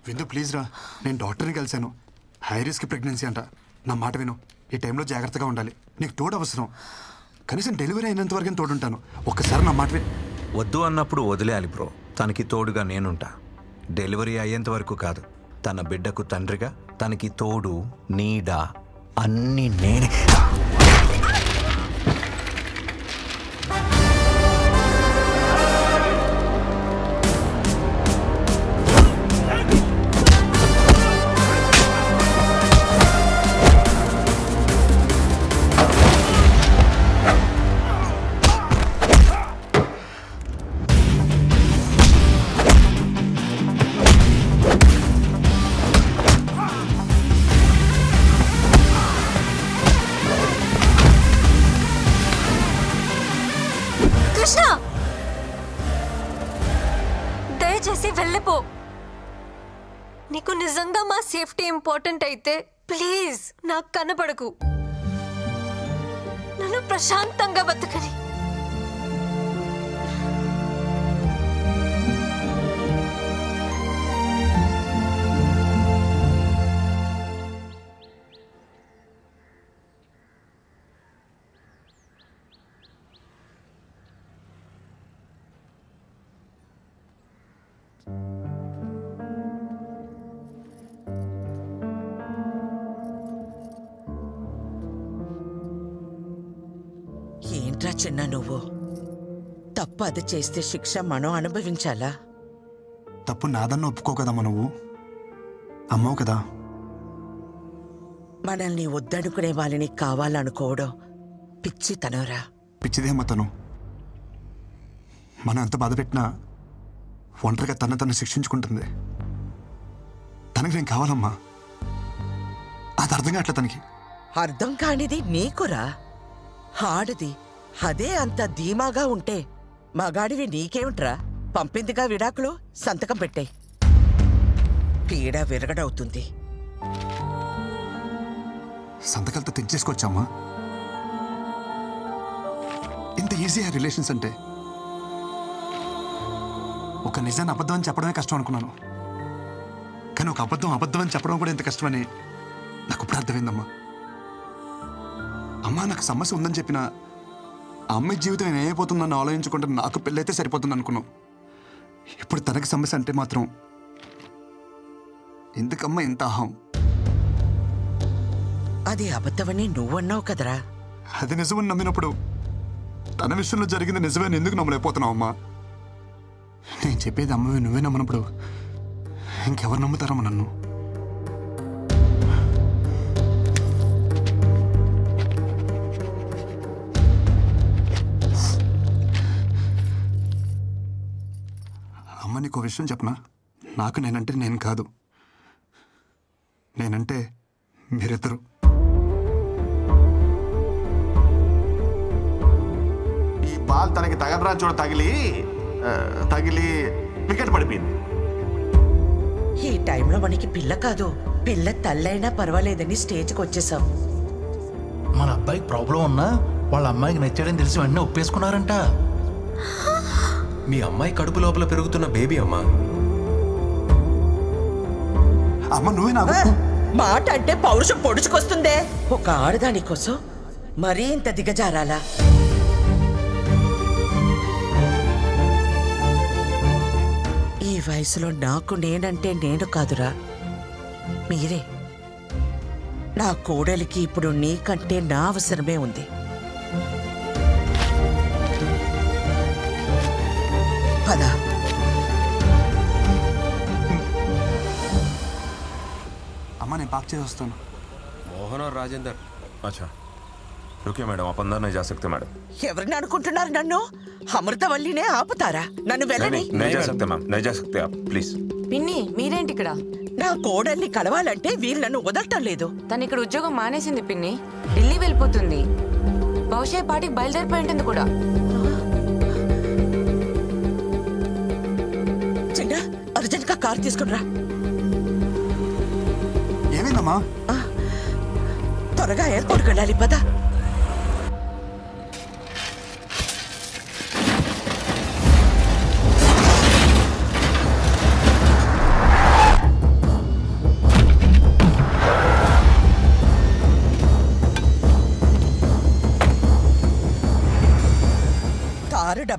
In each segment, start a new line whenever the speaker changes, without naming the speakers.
విందు ప్లీజ్ రా నేను డాక్టర్ని కలిశాను హై రిస్క్ ప్రెగ్నెన్సీ అంట నా మాట విను ఈ టైంలో జాగ్రత్తగా ఉండాలి నీకు తోడు అవసరం కనీసం డెలివరీ అయినంత వరకు తోడుంటాను ఒక్కసారి నా మాట విని
వద్దు అన్నప్పుడు వదిలేయాలి బ్రో తనకి తోడుగా నేనుంటా డెలివరీ అయ్యేంత వరకు కాదు తన బిడ్డకు తండ్రిగా తనకి తోడు నీడ అన్నీ నేనే
కృష్ణ దయచేసి వెళ్ళిపో నీకు నిజంగా మా సేఫ్టీ ఇంపార్టెంట్ అయితే ప్లీజ్ నాకు కనపడకు నన్ను ప్రశాంతంగా బతకని
ఏంట్రా చిన్న నువ్వు తప్పు అది చేస్తే శిక్ష మనం అనుభవించాలా
తప్పు నాదన్న ఒప్పుకో కదమ్మా నువ్వు అమ్మవు కదా
మనల్ని వద్దనుకునే వాళ్ళని కావాలనుకోవడం పిచ్చితనరా
పిచ్చిదేమ్మా తను మనం ఎంత బాధ పెట్టినా ఒంటరిగా తన తను శిక్షించుకుంటుంది తనకి నేను కావాలమ్మా అది అర్థం కావట్లే తనకి
అర్థం కానిది నీకురా ఆడది అదే అంత ధీమాగా ఉంటే మగాడివి నీకేమిట్రా పంపిందిగా విడాకులు సంతకం పెట్టాయి పీడ విరగడవుతుంది
సంతకాలతో తెచ్చేసుకోవచ్చమ్మా ఇంత ఈజీ ఆ రిలేషన్స్ అంటే ఒక నిజాన్ని అబద్ధం అని చెప్పడమే కష్టం అనుకున్నాను కానీ ఒక అబద్ధం అబద్ధం అని చెప్పడం కూడా ఎంత కష్టమని నాకు ఇప్పుడు అర్థమైందమ్మా అమ్మా నాకు సమస్య ఉందని చెప్పిన ఆ అమ్మాయి జీవితం ఏమైపోతుందని ఆలోచించుకుంటే నాకు పెళ్ళైతే సరిపోతుంది అనుకున్నాం ఇప్పుడు తనకి సమస్య అంటే మాత్రం ఎందుకమ్మా ఇంత అహం
అది అబద్ధమని నువ్వన్నావు కదరా
అది నిజమని నమ్మినప్పుడు తన విషయంలో జరిగింది నిజమని ఎందుకు నమ్మలేకపోతున్నావు అమ్మా నేను చెప్పేది అమ్మవి నువ్వే నమ్మనప్పుడు ఇంకెవరు నమ్ముతారమ్మా నన్ను అమ్మ నీకు విషయం చెప్పనా నాకు నేనంటే నేను కాదు నేనంటే మీరిద్దరు
ఈ బాల్ తనకి తగలరా చూడ తగిలి ఆ, తగిలి వికెట్ పడిపోయింది
ఈ టైంలో మనకి పిల్ల కాదు పిల్ల తల్లైనా పర్వాలేదని స్టేజ్కి వచ్చేసాం
మన అబ్బాయికి ప్రాబ్లం ఉన్నా వాళ్ళ అమ్మాయికి నచ్చాడని తెలిసి వెంటనే ఒప్పేసుకున్నారంట
మీ అమ్మాయి కడుపు లోపల పెరుగుతున్న బేబీ అమ్మా
అమ్మ నువ్వే నాకు
ఆ, మాట అంటే పౌరుషం పొడుచుకొస్తుందే ఒక ఆడదాని కోసం మరీ ఇంత దిగజారాలా ఈ వయసులో నాకు నేనంటే నేను కాదురా మీరే నా కోడలికి ఇప్పుడు నీకంటే నా అవసరమే ఉంది పద
అమ్మ నేను పాక్ చేసి వస్తాను
मोहन और राजेंद्र अच्छा रुकिए मैडम आप अंदर नहीं जा सकते मैडम
ఎవరిని అనుకుంటున్నారు నన్ను అమృతవల్లినే ఆపుతారా నన్ను
नहीं
వెళ్ళని
नहीं नहीं जा सकते मैम नहीं जा सकते आप प्लीज
పిన్ని మీరేంటి ఇక్కడ
నా కోడల్ని కలవాలంటే వీళ్ళు నన్ను వదలటం లేదు
తను ఇక్కడ ఉద్యోగం మానేసింది పిన్ని ఢిల్లీ వెళ్ళిపోతుంది బహుశా ఈ పాటికి బయలుదేరిపోయి ఉంటుంది కూడా
చిన్న అర్జెంట్ గా కార్ తీసుకునిరా
ఏమైందమ్మా
త్వరగా ఎయిర్పోర్ట్కి వెళ్ళాలి పద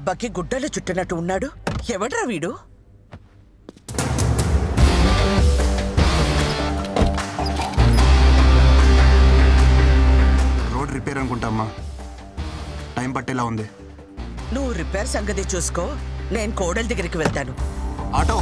దెబ్బకి గుడ్డలు చుట్టినట్టు ఉన్నాడు ఎవడ్రా వీడు
రోడ్ రిపేర్ అనుకుంటామ్మా టైం పట్టేలా ఉంది
నువ్వు రిపేర్ సంగతి చూసుకో నేను కోడల దగ్గరికి వెళ్తాను
ఆటో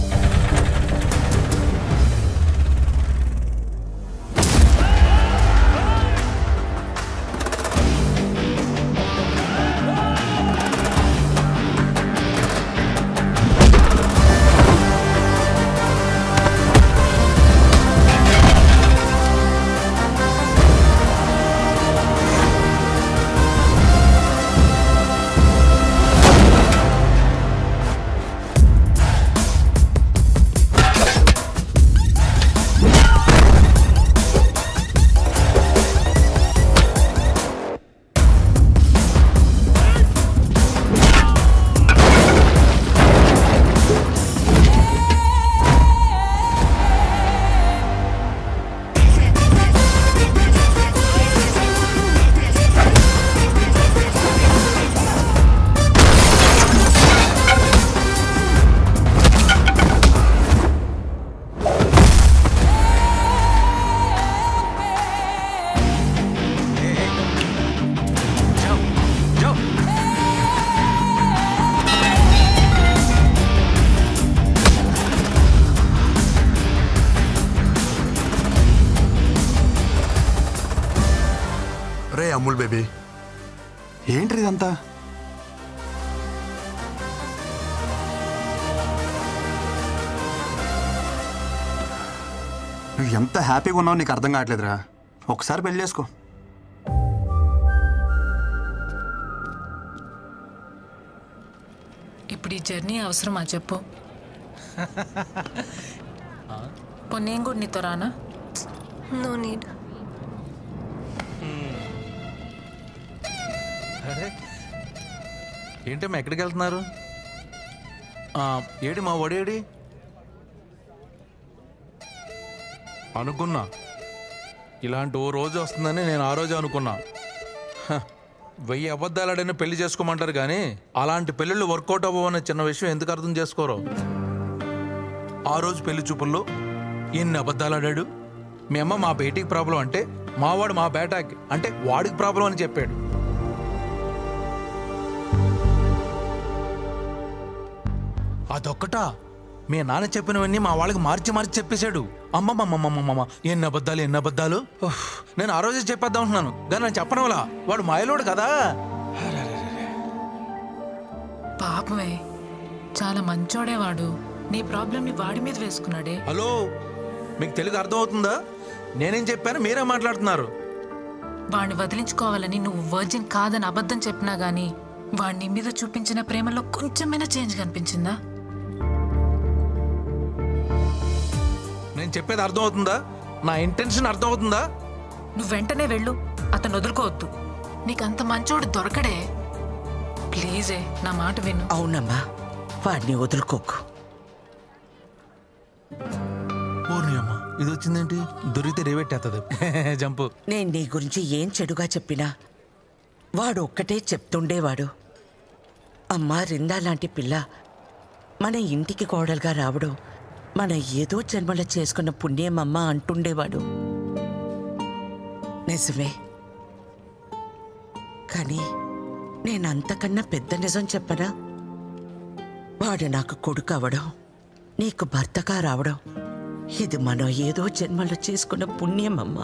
రే అమ్ముల్ బేబీ ఏంటి ఇదంతా నువ్వు ఎంత హ్యాపీగా ఉన్నావు నీకు అర్థం కావట్లేదురా ఒకసారి పెళ్లి చేసుకో
ఇప్పుడు ఈ జర్నీ అవసరమా చెప్పు పోనీ నేను కూడా నీతో రానా
నో నీడ్
ఏంటమ్మా ఎక్కడికి వెళ్తున్నారు ఆ, ఏడి మా ఒడేడి అనుకున్నా ఇలాంటి ఓ రోజు వస్తుందని నేను ఆ రోజు అనుకున్నా హ, వెయ్యి అబద్ధాలాడని పెళ్లి చేసుకోమంటారు కానీ అలాంటి పెళ్ళిళ్ళు వర్కౌట్ అవ్వవన్న చిన్న విషయం ఎందుకు అర్థం చేసుకోరు ఆ రోజు పెళ్లి చూపుల్లో ఎన్ని అబద్ధాలాడాడు మీ అమ్మ మా బేటీకి ప్రాబ్లం అంటే మావాడు మా బేటాకి అంటే వాడికి ప్రాబ్లం అని చెప్పాడు అదొక్కటా మీ నాన్న చెప్పినవన్నీ మా వాళ్ళకి మార్చి మార్చి చెప్పేశాడు అమ్మమ్మమ్మమ్మమ్మమ్మ ఎన్ని అబద్ధాలు ఎన్ని అబద్ధాలు ఉఫ్, నేను ఆ రోజే చెప్పేద్దాం అంటున్నాను కానీ నేను చెప్పడం వల్ల వాడు మాయలోడు కదా
పాపమే చాలా మంచోడే వాడు నీ ప్రాబ్లమ్ని వాడి మీద వేసుకున్నాడే
హలో మీకు తెలుగు అర్థమవుతుందా నేనేం చెప్పాను మీరే మాట్లాడుతున్నారు
వాడిని వదిలించుకోవాలని నువ్వు వర్జిన్ కాదని అబద్ధం చెప్పినా గానీ వాడిని మీద చూపించిన ప్రేమలో కొంచెమైనా చేంజ్ కనిపించిందా
నేను చెప్పేది అర్థమవుతుందా నా ఇంటెన్షన్ అర్థమవుతుందా
నువ్వు వెంటనే వెళ్ళు అతను వదులుకోవద్దు నీకంత మంచోడు దొరకడే ప్లీజే నా మాట విను
అవునమ్మా వాడిని వదులుకోకు
ఓర్ని అమ్మ ఇది వచ్చిందేంటి దొరికితే రేవెట్టేస్తుంది జంపు
నేను నీ గురించి ఏం చెడుగా చెప్పినా వాడు ఒక్కటే చెప్తుండేవాడు అమ్మా రిందా లాంటి పిల్ల మన ఇంటికి కోడలుగా రావడం మన ఏదో జన్మలో చేసుకున్న పుణ్యమమ్మ అంటుండేవాడు నిజమే కానీ నేను అంతకన్నా పెద్ద నిజం చెప్పనా వాడు నాకు కొడుకు అవడం నీకు భర్తగా రావడం ఇది మనం ఏదో జన్మలో చేసుకున్న పుణ్యమమ్మా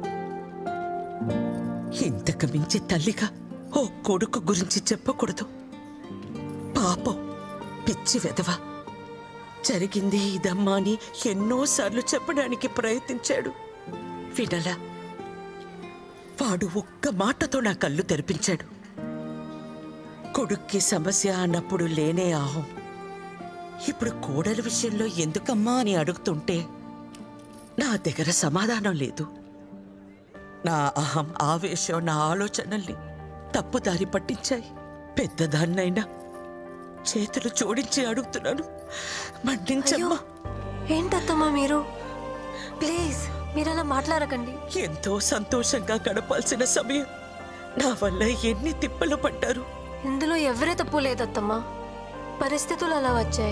ఇంతకు మించి తల్లిగా ఓ కొడుకు గురించి చెప్పకూడదు పాపం పిచ్చి వెధవ జరిగింది ఇదమ్మా అని ఎన్నోసార్లు చెప్పడానికి ప్రయత్నించాడు వినలా వాడు ఒక్క మాటతో నా కళ్ళు తెరిపించాడు కొడుక్కి సమస్య అన్నప్పుడు లేనే ఆహం ఇప్పుడు కోడల విషయంలో ఎందుకమ్మా అని అడుగుతుంటే నా దగ్గర సమాధానం లేదు నా అహం ఆవేశం నా ఆలోచనల్ని తప్పుదారి పట్టించాయి పెద్దదాన్నైనా చేతులు జోడించి అడుగుతున్నాను మన్నించమ్మా
ఏంటత్తమ్మా మీరు ప్లీజ్ మీరు అలా మాట్లాడకండి
ఎంతో సంతోషంగా గడపాల్సిన సమయం నా వల్ల ఎన్ని తిప్పలు పడ్డారు
ఇందులో ఎవరే తప్పు లేదత్తమ్మా పరిస్థితులు అలా వచ్చాయి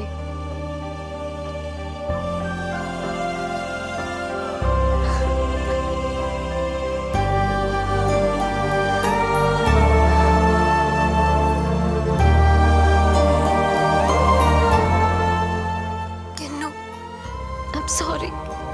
కిన్ను ఐమ్ సారీ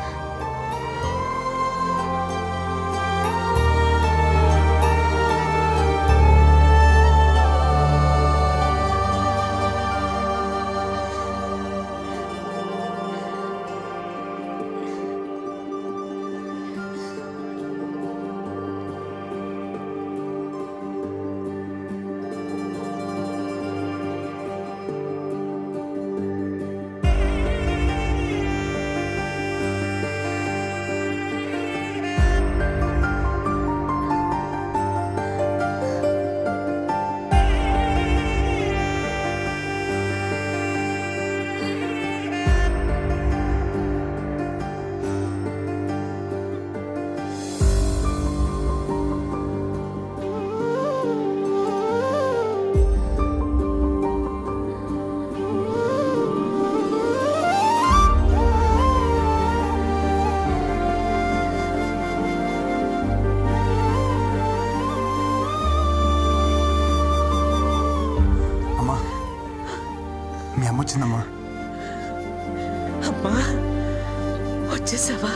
అమ్మా మీ అమ్మ వచ్చిందమ్మా
అమ్మా వచ్చేసావా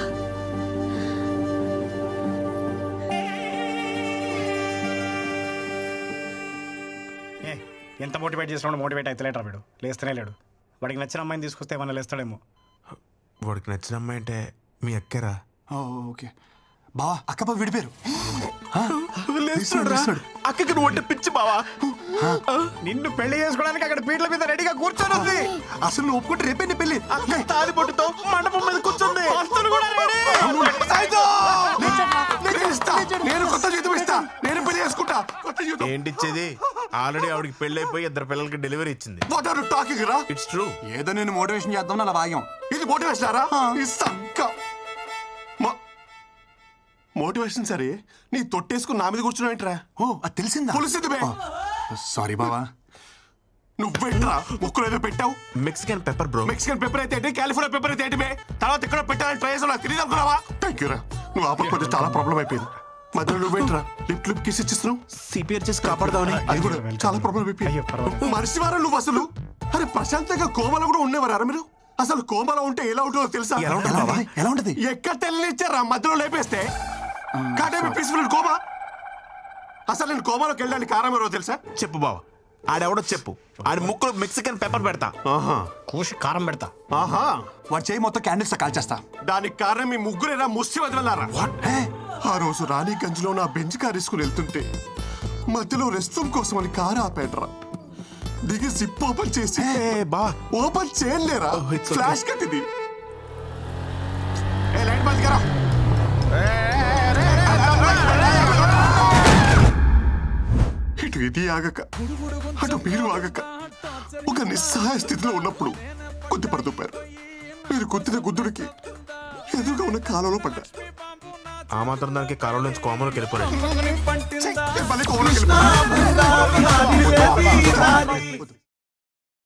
ఏ ఎంత మోటివేట్ చేసినా మోటివేట్ అయితే లేటరా వీడు లేస్తేనే లేడు వాడికి నచ్చిన అమ్మాయిని తీసుకొస్తే ఏమన్నా లేస్తాడేమో
వాడికి నచ్చిన అమ్మాయి అంటే మీ అక్కరా
ఓ, ఓకే బావా అక్కప విడిపోయారు
అక్కకి నువ్వు అంటే పిచ్చి బావా
నిన్ను పెళ్లి చేసుకోవడానికి అక్కడ పీటల మీద రెడీగా కూర్చొని ఉంది
అసలు నువ్వు ఒప్పుకుంటే రేపే నీ పెళ్ళి
అక్క తాది పొట్టుతో మండపం మీద కూర్చుంది
నేను ఇస్తా. నేను కొత్త జీతం ఇస్తా నేను పెళ్లి చేసుకుంటా కొత్త జీతం
ఏంటిచ్చేది ఆల్రెడీ ఆవిడకి పెళ్లి అయిపోయి ఇద్దరు పిల్లలకి డెలివరీ ఇచ్చింది
వాట్ ఆర్ టాకింగ్ రా
ఇట్స్ ట్రూ
ఏదో నేను మోటివేషన్ చేద్దాం అలా వాగాం ఇది మోటివేషన్ రా ఈ సంక
మోటివేషన్ సరే నీ తొట్టేసుకుని నా మీద కూర్చున్నావేంట్రా
ఓ అది తెలిసిందా
పులిసింది బే
సారీ బావా
నువ్వెంట్రా ముక్కులు ఏదో పెట్టావు
Mexican pepper bro
Mexican pepper అయితే ఏంటి కాలిఫోర్నియా పెప్పర్ అయితే ఏంటి బే తర్వాత ఇక్కడ పెట్టాలని ట్రై చేసావు నాకు తెలియదు అనుకున్నావా థ్యాంక్ యూ రా నువ్వు ఆపకపోతే చాలా ప్రాబ్లం అయిపోయింది మధ్యలో నువ్వేంట్రా లిప్ లిప్ కిస్ ఇచ్చిస్తున్నావు
సిపిఆర్ చేసి కాపాడదామని
అది కూడా చాలా ప్రాబ్లం
అయ్యో,
అయిపోయింది
పర్వాలేదు.
మనిషి వారా నువ్వు అసలు అరే ప్రశాంతంగా కోమలో కూడా ఉండేవారా మీరు అసలు కోమలో ఉంటే ఎలా ఉంటుందో తెలుసా
ఎలా ఉంటుంది బావా?
ఎలా ఉంటది
ఎక్కడ తెలియనిచ్చారా మధ్యలో లేపేస్తే కాటేమి పీస్ఫుల్ కోమా అసలు నేను కోమాలోకి వెళ్ళడానికి కారణం ఎవరో తెలుసా
చెప్పు బావ ఆడెవడో చెప్పు ఆడి ముక్కులో మెక్సికన్ పెప్పర్ పెడతా
ఆహా
కూసి కారం పెడతా
ఆహా
వాడు చేయి మొత్తం క్యాండిల్స్ కాల్చేస్తా
దానికి కారణం మీ ముగ్గురేరా ముష్టి వదిలేరా ఆ రోజు రాణిగంజ్ లో నా బెంచ్ కార్ తీసుకుని వెళ్తుంటే మధ్యలో రెస్ట్ రూమ్ కోసం అని కారు ఆపేట్రా దిగి జిప్ ఓపెన్ చేసి
బా
ఓపెన్ చేయలేరా
Oh, it's okay.
ఫ్లాష్ కట్టింది ఏ లైట్ బంద్ కరా ఇటు ఇది ఆగక అటు మీరు ఆగక ఒక నిస్సహాయ స్థితిలో ఉన్నప్పుడు కొద్ది పడుతుపారు మీరు కొద్దిన గుద్దుడికి ఎదురుగా ఉన్న కాలంలో పడ్డా
ఆ మాత్రం దానికి కాలంలో నుంచి కోమలోకి వెళ్ళిపోయాడు
ఛీ, ఏ భలే కోవలోకి వెళ్ళిపోయారు.